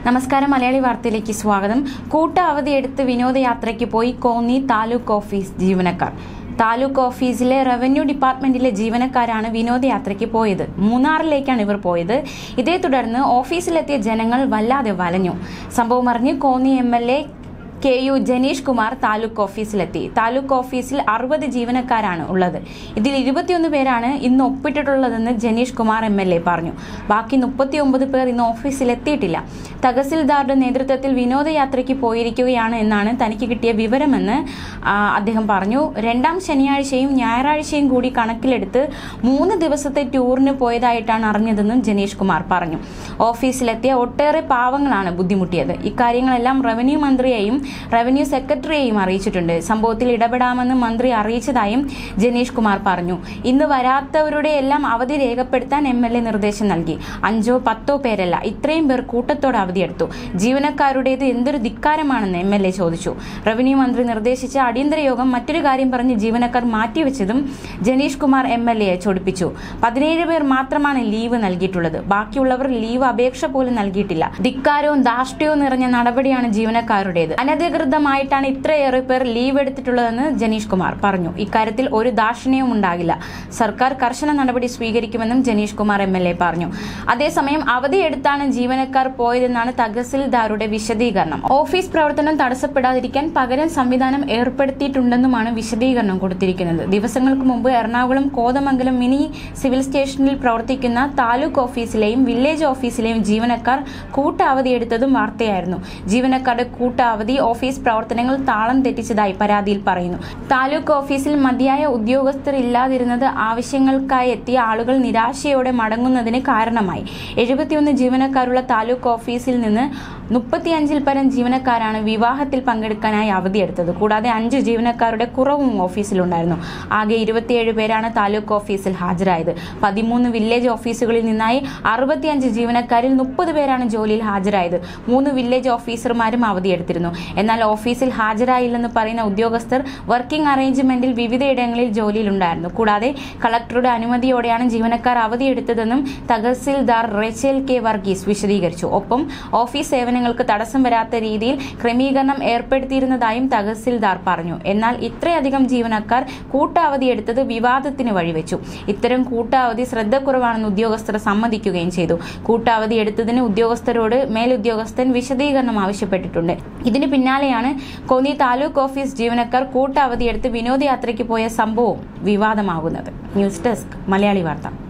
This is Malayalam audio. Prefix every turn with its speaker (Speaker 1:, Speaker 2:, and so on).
Speaker 1: നമസ്കാരം മലയാളി വാർത്തയിലേക്ക് സ്വാഗതം കൂട്ട അവധിയെടുത്ത് വിനോദയാത്രയ്ക്ക് പോയി കോന്നി താലൂക്ക് ഓഫീസ് ജീവനക്കാർ താലൂക്ക് ഓഫീസിലെ റവന്യൂ ഡിപ്പാർട്ട്മെന്റിലെ ജീവനക്കാരാണ് വിനോദയാത്രയ്ക്ക് പോയത് മൂന്നാറിലേക്കാണ് ഇവർ പോയത് ഇതേ തുടർന്ന് ഓഫീസിലെത്തിയ ജനങ്ങൾ വല്ലാതെ വലഞ്ഞു സംഭവം അറിഞ്ഞ് Konni M L A K U Janeesh Kumar taluk ഓഫീസിലെത്തി താലൂക്ക് ഓഫീസിൽ അറുപത് ജീവനക്കാരാണ് ഉള്ളത് ഇതിൽ ഇരുപത്തിയൊന്ന് പേരാണ് ഇന്ന് ഒപ്പിട്ടിട്ടുള്ളതെന്ന് Janeesh Kumar M L A പറഞ്ഞു ബാക്കി മുപ്പത്തിയൊമ്പത് പേർ ഇന്ന് ഓഫീസിലെത്തിയിട്ടില്ല തഹസിൽദാറുടെ നേതൃത്വത്തിൽ വിനോദയാത്രയ്ക്ക് പോയിരിക്കുകയാണ് എന്നാണ് തനിക്ക് കിട്ടിയ വിവരമെന്ന് ആ, അദ്ദേഹം പറഞ്ഞു രണ്ടാം ശനിയാഴ്ചയും ഞായറാഴ്ചയും കൂടി കണക്കിലെടുത്ത് മൂന്ന് ദിവസത്തെ ടൂറിന് പോയതായിട്ടാണ് അറിഞ്ഞതെന്നും ജനീഷ് കുമാർ പറഞ്ഞു ഓഫീസിലെത്തിയ ഒട്ടേറെ പാവങ്ങളാണ് ബുദ്ധിമുട്ടിയത് ഇക്കാര്യങ്ങളെല്ലാം റവന്യൂ മന്ത്രിയെയും റവന്യൂ സെക്രട്ടറിയെയും അറിയിച്ചിട്ടുണ്ട് സംഭവത്തിൽ ഇടപെടാമെന്ന് മന്ത്രി അറിയിച്ചതായും ജനീഷ് കുമാർ പറഞ്ഞു ഇന്ന് വരാത്തവരുടെ എല്ലാം അവധി രേഖപ്പെടുത്താൻ എം എൽ എ നിർദ്ദേശം നൽകി അഞ്ചോ പത്തോ പേരല്ല ഇത്രയും പേർ കൂട്ടത്തോടെ അവധിയെടുത്തു ജീവനക്കാരുടേത് എന്തൊരു ധിക്കാരമാണെന്ന് എം എൽ എ ചോദിച്ചു റവന്യൂ മന്ത്രി നിർദ്ദേശിച്ച അടിയന്തര യോഗം മറ്റൊരു കാര്യം പറഞ്ഞ് ജീവനക്കാർ മാറ്റിവെച്ചതും ജനീഷ് കുമാർ എം എൽ എയെ ചൊടിപ്പിച്ചു പതിനേഴ് പേർ മാത്രമാണ് ലീവ് നൽകിയിട്ടുള്ളത് ബാക്കിയുള്ളവർ ലീവ് അപേക്ഷ പോലും നൽകിയിട്ടില്ല ധിക്കാരവും ധാർഷ്ട്യവും നിറഞ്ഞ നടപടിയാണ് ജീവനക്കാരുടേത് അനധികൃതമായിട്ടാണ് ഇത്രയേറെ പേർ ലീവ് എടുത്തിട്ടുള്ളതെന്ന് ജനീഷ് കുമാർ പറഞ്ഞു ഇക്കാര്യത്തിൽ ഒരു ദാക്ഷിണ്യവും ഉണ്ടാകില്ല സർക്കാർ കർശന നടപടി സ്വീകരിക്കുമെന്നും Janeesh Kumar M L A പറഞ്ഞു അതേസമയം അവധിയെടുത്താണ് ജീവനക്കാർ പോയതെന്നാണ് തഹസിൽദാരുടെ വിശദീകരണം ഓഫീസ് പ്രവർത്തനം തടസ്സപ്പെടാതിരിക്കാൻ പകരം സംവിധാനം ഏർപ്പെടുത്തിയിട്ടുണ്ടെന്നുമാണ് വിശദീകരണം കൊടുത്തിരിക്കുന്നത് ദിവസങ്ങൾക്ക് മുമ്പ് എറണാകുളം കോതമംഗലം മിനി സിവിൽ സ്റ്റേഷനിൽ പ്രവർത്തിക്കുന്ന താലൂക്ക് ഓഫീസിലെയും വില്ലേജ് ഓഫീസിലെയും ജീവനക്കാർ കൂട്ട അവധിയെടുത്തതും വാർത്തയായിരുന്നു ജീവനക്കാരുടെ കൂട്ട അവധി ഓഫീസ് പ്രവർത്തനങ്ങൾ താളം തെറ്റിച്ചതായി പരാതിയിൽ പറയുന്നു താലൂക്ക് ഓഫീസിൽ മതിയായ ഉദ്യോഗസ്ഥർ ഇല്ലാതിരുന്നത് ആവശ്യങ്ങൾക്കായി എത്തിയ ആളുകൾ നിരാശയോടെ മടങ്ങുന്നതിന് കാരണമായി എഴുപത്തിയൊന്ന് ജീവനക്കാരുള്ള താലൂക്ക് ഓഫീസിൽ നിന്ന് മുപ്പത്തിയഞ്ചിൽ പരം ജീവനക്കാരാണ് വിവാഹത്തിൽ പങ്കെടുക്കാനായി അവധിയെടുത്തത് കൂടാതെ അഞ്ച് ജീവനക്കാരുടെ കുറവും ഓഫീസിലുണ്ടായിരുന്നു ആകെ ഇരുപത്തിയേഴ് പേരാണ് താലൂക്ക് ഓഫീസിൽ ഹാജരായത് പതിമൂന്ന് വില്ലേജ് ഓഫീസുകളിൽ നിന്നായി അറുപത്തിയഞ്ച് ജീവനക്കാരിൽ മുപ്പത് പേരാണ് ജോലിയിൽ ഹാജരായത് മൂന്ന് വില്ലേജ് ഓഫീസർമാരും അവധിയെടുത്തിരുന്നു എന്നാൽ ഓഫീസിൽ ഹാജരായില്ലെന്ന് പറയുന്ന ഉദ്യോഗസ്ഥർ വർക്കിംഗ് അറേഞ്ച്മെന്റിൽ വിവിധയിടങ്ങളിൽ ജോലിയിലുണ്ടായിരുന്നു കൂടാതെ കളക്ടറുടെ അനുമതിയോടെയാണ് ജീവനക്കാർ അവധിയെടുത്തതെന്നും തഹസിൽദാർ റെച്ചൽ കെ വർഗീസ് വിശദീകരിച്ചു ഒപ്പം ഓഫീസ് സേവനങ്ങൾക്ക് തടസ്സം വരാത്ത രീതിയിൽ ക്രമീകരണം ഏർപ്പെടുത്തിയിരുന്നതായും തഹസിൽദാർ പറഞ്ഞു എന്നാൽ ഇത്രയധികം ജീവനക്കാർ കൂട്ടാവധിയെടുത്തത് വിവാദത്തിന് വഴിവെച്ചു ഇത്തരം കൂട്ടാവധി ശ്രദ്ധക്കുറവാണെന്ന് ഉദ്യോഗസ്ഥർ സമ്മതിക്കുകയും ചെയ്തു കൂട്ടാവധി എടുത്തതിന് ഉദ്യോഗസ്ഥരോട് മേലുദ്യോഗസ്ഥൻ വിശദീകരണം ആവശ്യപ്പെട്ടിട്ടുണ്ട് ഇതിന് പിന്നാലെയാണ് കോന്നി താലൂക്ക് ഓഫീസ് ജീവനക്കാർ കൂട്ടാവധിയെടുത്ത് വിനോദയാത്രയ്ക്ക് പോയ സംഭവം വിവാദമാകുന്നത് ന്യൂസ് ഡെസ്ക് മലയാളി വാർത്ത